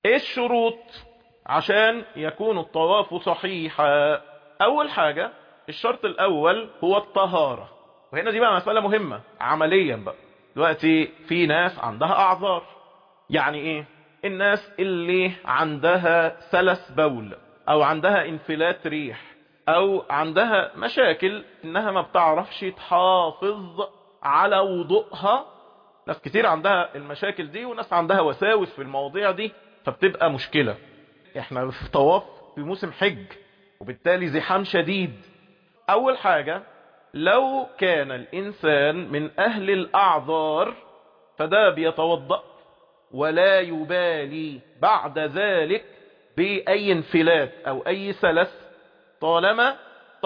ايه الشروط عشان يكون الطواف صحيحا اول حاجة الشرط الاول هو الطهارة وهنا دي بقى مسألة مهمة عمليا بقى دلوقتي في ناس عندها اعذار يعني ايه الناس اللي عندها سلس بول او عندها انفلات ريح او عندها مشاكل انها ما بتعرفش تحافظ على وضوءها ناس كتير عندها المشاكل دي وناس عندها وساوس في المواضيع دي فبتبقى مشكلة احنا في طواف في موسم حج وبالتالي زحام شديد اول حاجة لو كان الانسان من اهل الاعذار فده بيتوضأ ولا يبالي بعد ذلك بأي انفلات أو أي سلس طالما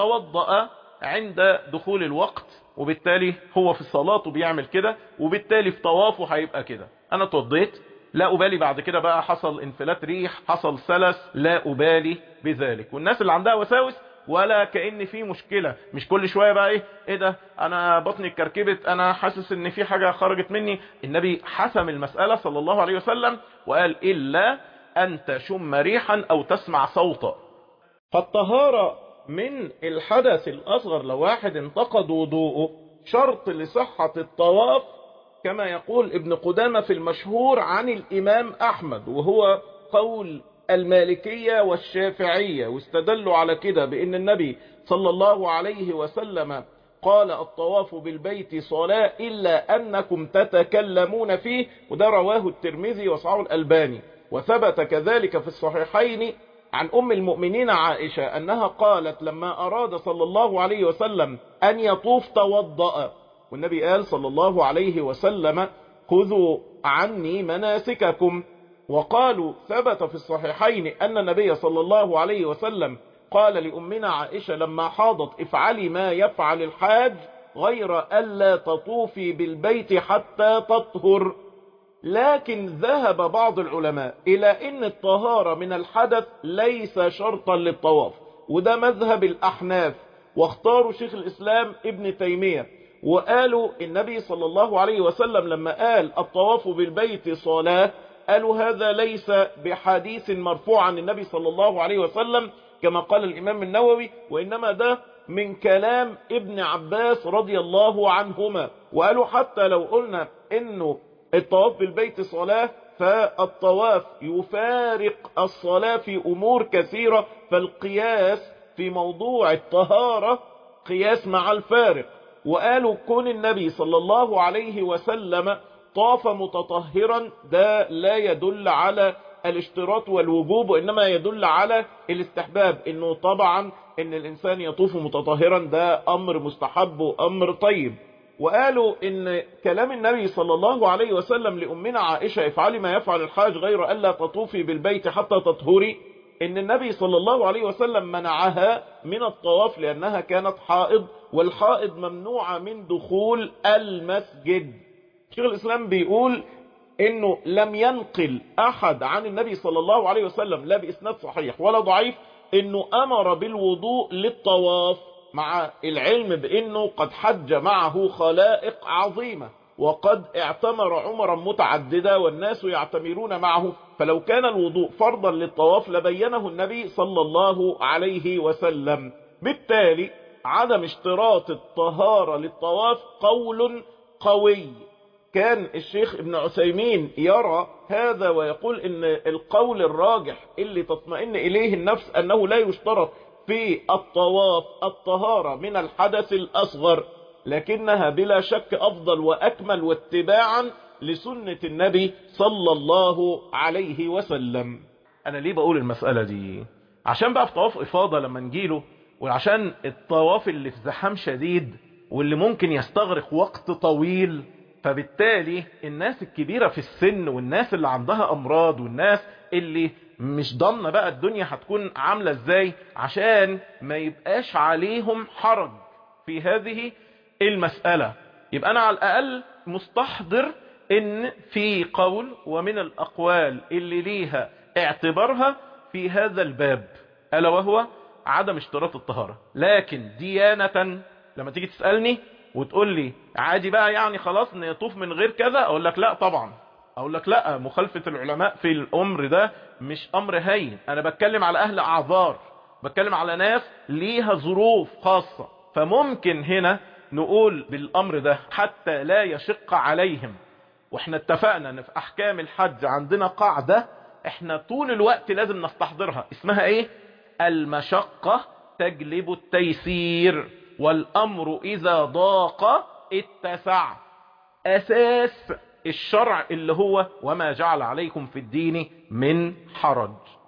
توضأ عند دخول الوقت وبالتالي هو في صلاته بيعمل كده وبالتالي في طوافه هيبقى كده أنا توضيت لا أبالي بعد كده بقى حصل انفلات ريح حصل سلس لا أبالي بذلك والناس اللي عندها وساوس ولا كأن في مشكلة مش كل شوية بقى ايه ايه ده انا بطني اتكركبت انا حاسس ان في حاجة خرجت مني النبي حسم المسألة صلى الله عليه وسلم وقال الا ان تشم ريحا او تسمع صوتا فالطهارة من الحدث الاصغر لو واحد انتقد وضوءه شرط لصحة الطواف كما يقول ابن قدامة في المشهور عن الامام احمد وهو قول المالكية والشافعية واستدلوا على كده بان النبي صلى الله عليه وسلم قال الطواف بالبيت صلاة إلا أنكم تتكلمون فيه وده رواه الترمذي وصعه الألباني وثبت كذلك في الصحيحين عن أم المؤمنين عائشة أنها قالت لما أراد صلى الله عليه وسلم أن يطوف توضأ والنبي قال صلى الله عليه وسلم خذوا عني مناسككم وقالوا ثبت في الصحيحين أن النبي صلى الله عليه وسلم قال لأمنا عائشة لما حاضت افعلي ما يفعل الحاج غير ألا تطوفي بالبيت حتى تطهر لكن ذهب بعض العلماء إلى أن الطهارة من الحدث ليس شرطا للطواف وده مذهب الأحناف واختاروا شيخ الإسلام ابن تيمية وقالوا النبي صلى الله عليه وسلم لما قال الطواف بالبيت صلاة قالوا هذا ليس بحديث مرفوع عن النبي صلى الله عليه وسلم كما قال الإمام النووي وإنما ده من كلام ابن عباس رضي الله عنهما وقالوا حتى لو قلنا انه الطواف بالبيت صلاة فالطواف يفارق الصلاة في أمور كثيرة فالقياس في موضوع الطهارة قياس مع الفارق وقالوا كون النبي صلى الله عليه وسلم طاف متطهرا ده لا يدل على الاشتراط والوجوب وإنما يدل على الاستحباب إنه طبعا إن الإنسان يطوف متطهرا ده أمر مستحب وأمر طيب وقالوا إن كلام النبي صلى الله عليه وسلم لأمنا عائشة افعلي ما يفعل الحاج غير ألا تطوفي بالبيت حتى تطهري إن النبي صلى الله عليه وسلم منعها من الطواف لأنها كانت حائض والحائض ممنوعة من دخول المسجد شيخ الإسلام بيقول انه لم ينقل احد عن النبي صلى الله عليه وسلم لا باسناد صحيح ولا ضعيف انه امر بالوضوء للطواف مع العلم بانه قد حج معه خلائق عظيمة وقد اعتمر عمرا متعددة والناس يعتمرون معه فلو كان الوضوء فرضا للطواف لبينه النبي صلى الله عليه وسلم بالتالي عدم اشتراط الطهارة للطواف قول قوي كان الشيخ ابن عثيمين يرى هذا ويقول ان القول الراجح اللي تطمئن اليه النفس انه لا يشترط في الطواف الطهارة من الحدث الاصغر لكنها بلا شك افضل واكمل واتباعا لسنة النبي صلى الله عليه وسلم انا ليه بقول المسألة دي عشان بقى في طواف افاضة لما نجيله وعشان الطواف اللي في زحام شديد واللي ممكن يستغرق وقت طويل فبالتالي الناس الكبيرة في السن والناس اللي عندها امراض والناس اللي مش ضامنة بقى الدنيا هتكون عاملة ازاي عشان ما يبقاش عليهم حرج في هذه المسألة يبقى انا على الاقل مستحضر ان في قول ومن الاقوال اللي ليها اعتبارها في هذا الباب الا وهو عدم اشتراط الطهارة لكن ديانة لما تيجي تسألني وتقول لي عادي بقى يعني خلاص نطوف من غير كذا اقول لك لا طبعا اقول لك لا مخالفة العلماء في الامر ده مش امر هين انا بتكلم على اهل اعذار بتكلم على ناس ليها ظروف خاصة فممكن هنا نقول بالامر ده حتى لا يشق عليهم واحنا اتفقنا ان في احكام الحج عندنا قاعدة احنا طول الوقت لازم نستحضرها اسمها ايه المشقة تجلب التيسير والامر اذا ضاق اتسع اساس الشرع اللي هو وما جعل عليكم في الدين من حرج